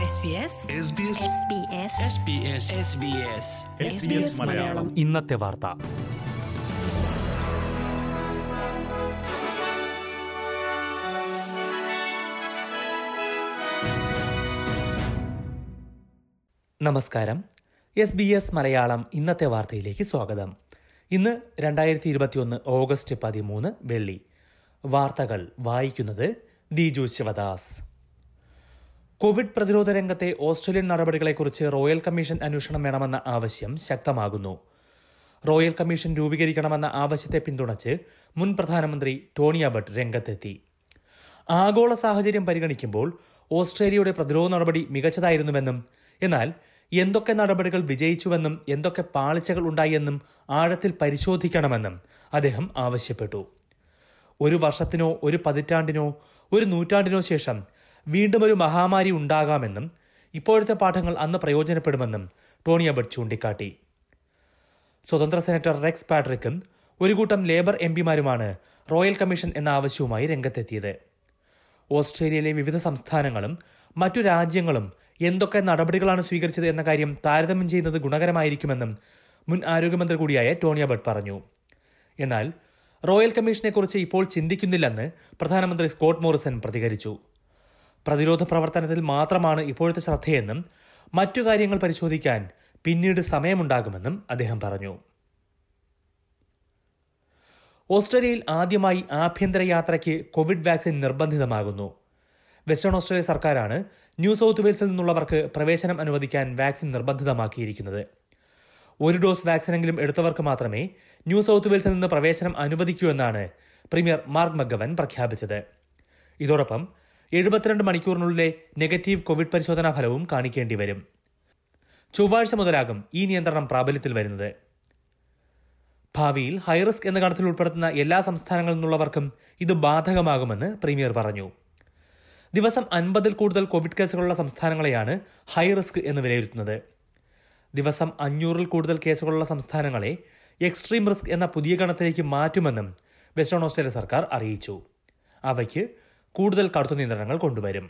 SBS SBS Malayalam ഇന്നത്തെ വാർത്ത നമസ്കാരം എസ് ബി എസ് മലയാളം ഇന്നത്തെ വാർത്തയിലേക്ക് സ്വാഗതം ഇന്ന് രണ്ടായിരത്തി ഇരുപത്തിയൊന്ന് ഓഗസ്റ്റ് പതിമൂന്ന് വെള്ളി വാർത്തകൾ വായിക്കുന്നത് ദിജു ശിവദാസ് കോവിഡ് പ്രതിരോധ രംഗത്തെ ഓസ്ട്രേലിയൻ നടപടികളെക്കുറിച്ച് റോയൽ കമ്മീഷൻ അന്വേഷണം വേണമെന്ന ആവശ്യം ശക്തമാകുന്നു റോയൽ കമ്മീഷൻ രൂപീകരിക്കണമെന്ന ആവശ്യത്തെ പിന്തുണച്ച് മുൻ പ്രധാനമന്ത്രി ടോണി അബട്ട് രംഗത്തെത്തി ആഗോള സാഹചര്യം പരിഗണിക്കുമ്പോൾ ഓസ്ട്രേലിയയുടെ പ്രതിരോധ നടപടി മികച്ചതായിരുന്നുവെന്നും എന്നാൽ എന്തൊക്കെ നടപടികൾ വിജയിച്ചുവെന്നും എന്തൊക്കെ പാളിച്ചകൾ ഉണ്ടായെന്നും ആഴത്തിൽ പരിശോധിക്കണമെന്നും അദ്ദേഹം ആവശ്യപ്പെട്ടു ഒരു വർഷത്തിനോ ഒരു പതിറ്റാണ്ടിനോ ഒരു നൂറ്റാണ്ടിനോ ശേഷം വീണ്ടും ഒരു മഹാമാരി ഉണ്ടാകാമെന്നും ഇപ്പോഴത്തെ പാഠങ്ങൾ അന്ന് പ്രയോജനപ്പെടുമെന്നും ടോണി അബട്ട് ചൂണ്ടിക്കാട്ടി സ്വതന്ത്ര സെനറ്റർ റെക്സ് പാട്രിക്കും ഒരു കൂട്ടം ലേബർ എം പിമാരുമാണ് റോയൽ കമ്മീഷൻ എന്ന ആവശ്യവുമായി രംഗത്തെത്തിയത് ഓസ്ട്രേലിയയിലെ വിവിധ സംസ്ഥാനങ്ങളും മറ്റു രാജ്യങ്ങളും എന്തൊക്കെ നടപടികളാണ് സ്വീകരിച്ചത് എന്ന കാര്യം താരതമ്യം ചെയ്യുന്നത് ഗുണകരമായിരിക്കുമെന്നും മുൻ ആരോഗ്യമന്ത്രി കൂടിയായ ടോണി അബട്ട് പറഞ്ഞു എന്നാൽ റോയൽ കമ്മീഷനെക്കുറിച്ച് ഇപ്പോൾ ചിന്തിക്കുന്നില്ലെന്ന് പ്രധാനമന്ത്രി സ്കോട്ട് മോറിസൺ പ്രതികരിച്ചു പ്രതിരോധ പ്രവർത്തനത്തിൽ മാത്രമാണ് ഇപ്പോഴത്തെ ശ്രദ്ധയെന്നും മറ്റു കാര്യങ്ങൾ പരിശോധിക്കാൻ പിന്നീട് സമയമുണ്ടാകുമെന്നും അദ്ദേഹം പറഞ്ഞു ഓസ്ട്രേലിയയിൽ ആദ്യമായി ആഭ്യന്തര യാത്രയ്ക്ക് കോവിഡ് വാക്സിൻ നിർബന്ധിതമാകുന്നു വെസ്റ്റേൺ ഓസ്ട്രേലിയ സർക്കാരാണ് ന്യൂ സൗത്ത് വെയിൽസിൽ നിന്നുള്ളവർക്ക് പ്രവേശനം അനുവദിക്കാൻ വാക്സിൻ നിർബന്ധിതമാക്കിയിരിക്കുന്നത് ഒരു ഡോസ് വാക്സിനെങ്കിലും എടുത്തവർക്ക് മാത്രമേ ന്യൂ സൗത്ത് വെയിൽസിൽ നിന്ന് പ്രവേശനം അനുവദിക്കൂ എന്നാണ് പ്രീമിയർ മാർക്ക് മഗവൻ പ്രഖ്യാപിച്ചത് ഇതോടൊപ്പം എഴുപത്തിരണ്ട് മണിക്കൂറിനുള്ളിലെ നെഗറ്റീവ് കോവിഡ് പരിശോധനാ ഫലവും കാണിക്കേണ്ടി വരും ചൊവ്വാഴ്ച മുതലാകും ഈ നിയന്ത്രണം പ്രാബല്യത്തിൽ വരുന്നത് ഭാവിയിൽ ഹൈറിസ്ക് എന്ന ഗണത്തിൽ ഉൾപ്പെടുത്തുന്ന എല്ലാ സംസ്ഥാനങ്ങളിൽ നിന്നുള്ളവർക്കും ഇത് ബാധകമാകുമെന്ന് പ്രീമിയർ പറഞ്ഞു ദിവസം അൻപതിൽ കൂടുതൽ കോവിഡ് കേസുകളുള്ള സംസ്ഥാനങ്ങളെയാണ് ഹൈ റിസ്ക് എന്ന് വിലയിരുത്തുന്നത് ദിവസം അഞ്ഞൂറിൽ കൂടുതൽ കേസുകളുള്ള സംസ്ഥാനങ്ങളെ എക്സ്ട്രീം റിസ്ക് എന്ന പുതിയ ഗണത്തിലേക്ക് മാറ്റുമെന്നും വെസ്റ്റേൺ ഓസ്ട്രേലിയ സർക്കാർ അറിയിച്ചു അവയ്ക്ക് കൂടുതൽ കടുത്ത നിയന്ത്രണങ്ങൾ കൊണ്ടുവരും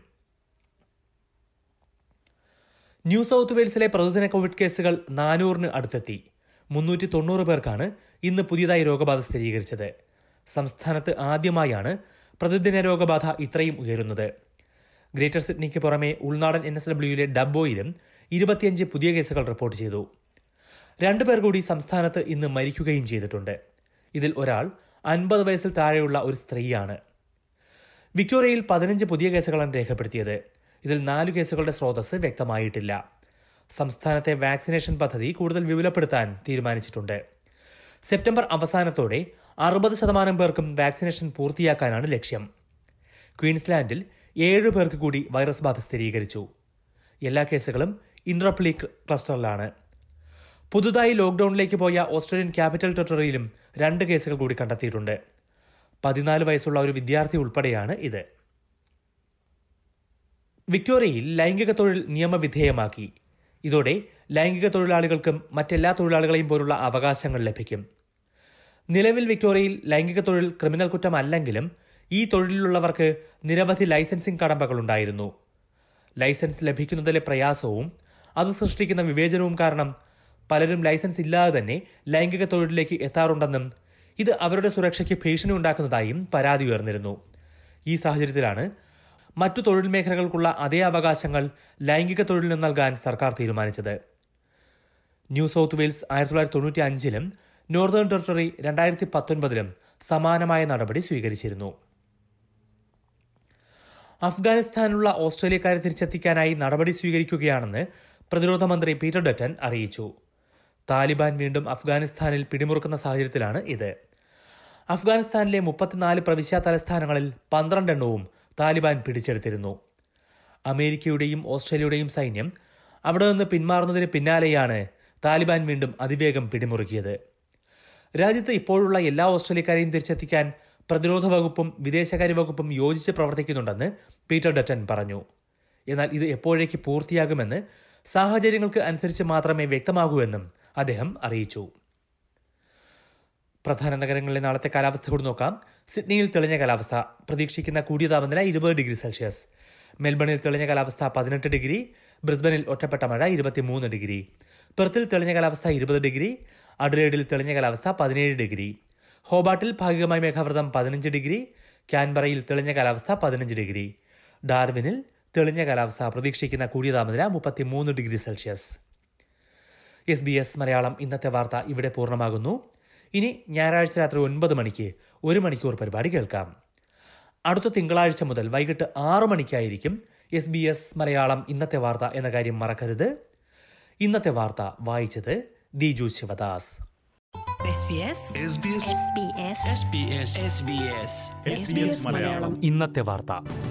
ന്യൂ സൗത്ത് വെയിൽസിലെ പ്രതിദിന കോവിഡ് കേസുകൾ നാനൂറിന് അടുത്തെത്തി മുന്നൂറ്റി തൊണ്ണൂറ് പേർക്കാണ് ഇന്ന് പുതിയതായി രോഗബാധ സ്ഥിരീകരിച്ചത് സംസ്ഥാനത്ത് ആദ്യമായാണ് പ്രതിദിന രോഗബാധ ഇത്രയും ഉയരുന്നത് ഗ്രേറ്റർ സിഡ്നിക്ക് പുറമെ ഉൾനാടൻ എൻ എസ് ഡബ്ല്യുയിലെ ഡബ്ബോയിലും ഇരുപത്തിയഞ്ച് പുതിയ കേസുകൾ റിപ്പോർട്ട് ചെയ്തു രണ്ടുപേർ കൂടി സംസ്ഥാനത്ത് ഇന്ന് മരിക്കുകയും ചെയ്തിട്ടുണ്ട് ഇതിൽ ഒരാൾ അൻപത് വയസ്സിൽ താഴെയുള്ള ഒരു സ്ത്രീയാണ് വിക്ടോറിയയിൽ പതിനഞ്ച് പുതിയ കേസുകളാണ് രേഖപ്പെടുത്തിയത് ഇതിൽ നാല് കേസുകളുടെ സ്രോതസ് വ്യക്തമായിട്ടില്ല സംസ്ഥാനത്തെ വാക്സിനേഷൻ പദ്ധതി കൂടുതൽ വിപുലപ്പെടുത്താൻ തീരുമാനിച്ചിട്ടുണ്ട് സെപ്റ്റംബർ അവസാനത്തോടെ അറുപത് ശതമാനം പേർക്കും വാക്സിനേഷൻ പൂർത്തിയാക്കാനാണ് ലക്ഷ്യം ക്വീൻസ്ലാൻഡിൽ ഏഴ് പേർക്ക് കൂടി വൈറസ് ബാധ സ്ഥിരീകരിച്ചു എല്ലാ കേസുകളും ഇൻട്രപ്ലി ക്ലസ്റ്ററിലാണ് പുതുതായി ലോക്ഡൌണിലേക്ക് പോയ ഓസ്ട്രേലിയൻ ക്യാപിറ്റൽ ടെറിട്ടറിയിലും രണ്ട് കേസുകൾ കൂടി കണ്ടെത്തിയിട്ടുണ്ട് പതിനാല് വയസ്സുള്ള ഒരു വിദ്യാർത്ഥി ഉൾപ്പെടെയാണ് ഇത് വിക്ടോറിയയിൽ ലൈംഗിക തൊഴിൽ നിയമവിധേയമാക്കി ഇതോടെ ലൈംഗിക തൊഴിലാളികൾക്കും മറ്റെല്ലാ തൊഴിലാളികളെയും പോലുള്ള അവകാശങ്ങൾ ലഭിക്കും നിലവിൽ വിക്ടോറിയയിൽ ലൈംഗിക തൊഴിൽ ക്രിമിനൽ കുറ്റമല്ലെങ്കിലും ഈ തൊഴിലിലുള്ളവർക്ക് നിരവധി ലൈസൻസിംഗ് കടമ്പകളുണ്ടായിരുന്നു ലൈസൻസ് ലഭിക്കുന്നതിലെ പ്രയാസവും അത് സൃഷ്ടിക്കുന്ന വിവേചനവും കാരണം പലരും ലൈസൻസ് ഇല്ലാതെ തന്നെ ലൈംഗിക തൊഴിലിലേക്ക് എത്താറുണ്ടെന്നും ഇത് അവരുടെ സുരക്ഷയ്ക്ക് ഭീഷണി ഉണ്ടാക്കുന്നതായും പരാതി ഉയർന്നിരുന്നു ഈ സാഹചര്യത്തിലാണ് മറ്റു തൊഴിൽ മേഖലകൾക്കുള്ള അതേ അവകാശങ്ങൾ ലൈംഗിക തൊഴിലിന് നൽകാൻ സർക്കാർ തീരുമാനിച്ചത് ന്യൂ സൗത്ത് വെയിൽസ് ആയിരത്തി തൊള്ളായിരത്തി തൊണ്ണൂറ്റി അഞ്ചിലും നോർത്തേൺ ടെറിട്ടറി രണ്ടായിരത്തി പത്തൊൻപതിലും സമാനമായ നടപടി സ്വീകരിച്ചിരുന്നു അഫ്ഗാനിസ്ഥാനിലുള്ള ഓസ്ട്രേലിയക്കാരെ തിരിച്ചെത്തിക്കാനായി നടപടി സ്വീകരിക്കുകയാണെന്ന് പ്രതിരോധ മന്ത്രി പീറ്റർ ഡറ്റൻ അറിയിച്ചു താലിബാൻ വീണ്ടും അഫ്ഗാനിസ്ഥാനിൽ പിടിമുറുക്കുന്ന സാഹചര്യത്തിലാണ് ഇത് അഫ്ഗാനിസ്ഥാനിലെ മുപ്പത്തിനാല് പ്രവിശ്യ തലസ്ഥാനങ്ങളിൽ പന്ത്രണ്ടെണ്ണവും താലിബാൻ പിടിച്ചെടുത്തിരുന്നു അമേരിക്കയുടെയും ഓസ്ട്രേലിയയുടെയും സൈന്യം അവിടെ നിന്ന് പിന്മാറുന്നതിന് പിന്നാലെയാണ് താലിബാൻ വീണ്ടും അതിവേഗം പിടിമുറുക്കിയത് രാജ്യത്ത് ഇപ്പോഴുള്ള എല്ലാ ഓസ്ട്രേലിയക്കാരെയും തിരിച്ചെത്തിക്കാൻ പ്രതിരോധ വകുപ്പും വിദേശകാര്യ വകുപ്പും യോജിച്ച് പ്രവർത്തിക്കുന്നുണ്ടെന്ന് പീറ്റർ ഡറ്റൻ പറഞ്ഞു എന്നാൽ ഇത് എപ്പോഴേക്ക് പൂർത്തിയാകുമെന്ന് സാഹചര്യങ്ങൾക്ക് അനുസരിച്ച് മാത്രമേ വ്യക്തമാകൂ എന്നും അദ്ദേഹം അറിയിച്ചു പ്രധാന നഗരങ്ങളിലെ നാളത്തെ കാലാവസ്ഥ കൂടി നോക്കാം സിഡ്നിയിൽ തെളിഞ്ഞ കാലാവസ്ഥ പ്രതീക്ഷിക്കുന്ന കൂടിയ താപനില ഇരുപത് ഡിഗ്രി സെൽഷ്യസ് മെൽബണിൽ തെളിഞ്ഞ കാലാവസ്ഥ പതിനെട്ട് ഡിഗ്രി ബ്രിസ്ബനിൽ ഒറ്റപ്പെട്ട മഴ ഇരുപത്തിമൂന്ന് ഡിഗ്രി പെർത്തിൽ തെളിഞ്ഞ കാലാവസ്ഥ ഇരുപത് ഡിഗ്രി അഡ്ലേഡിൽ തെളിഞ്ഞ കാലാവസ്ഥ പതിനേഴ് ഡിഗ്രി ഹോബാട്ടിൽ ഭാഗികമായി മേഘാവൃതം പതിനഞ്ച് ഡിഗ്രി ക്യാൻബറയിൽ തെളിഞ്ഞ കാലാവസ്ഥ പതിനഞ്ച് ഡിഗ്രി ഡാർവിനിൽ തെളിഞ്ഞ കാലാവസ്ഥ പ്രതീക്ഷിക്കുന്ന കൂടിയ താപനില മുപ്പത്തിമൂന്ന് degree Celsius S B S Malayalam ഇന്നത്തെ വാർത്ത ഇവിടെ പൂർണ്ണമാകുന്നു ഇനി ഞായറാഴ്ച രാത്രി ഒൻപത് മണിക്ക് ഒരു മണിക്കൂർ പരിപാടി കേൾക്കാം അടുത്ത തിങ്കളാഴ്ച മുതൽ വൈകിട്ട് ആറു മണിക്കായിരിക്കും എസ് ബി എസ് മലയാളം ഇന്നത്തെ വാർത്ത എന്ന കാര്യം മറക്കരുത് ഇന്നത്തെ വാർത്ത വായിച്ചത് Diju Sivadas SBS SBS SBS SBS SBS SBS Malayalam ഇന്നത്തെ വാർത്ത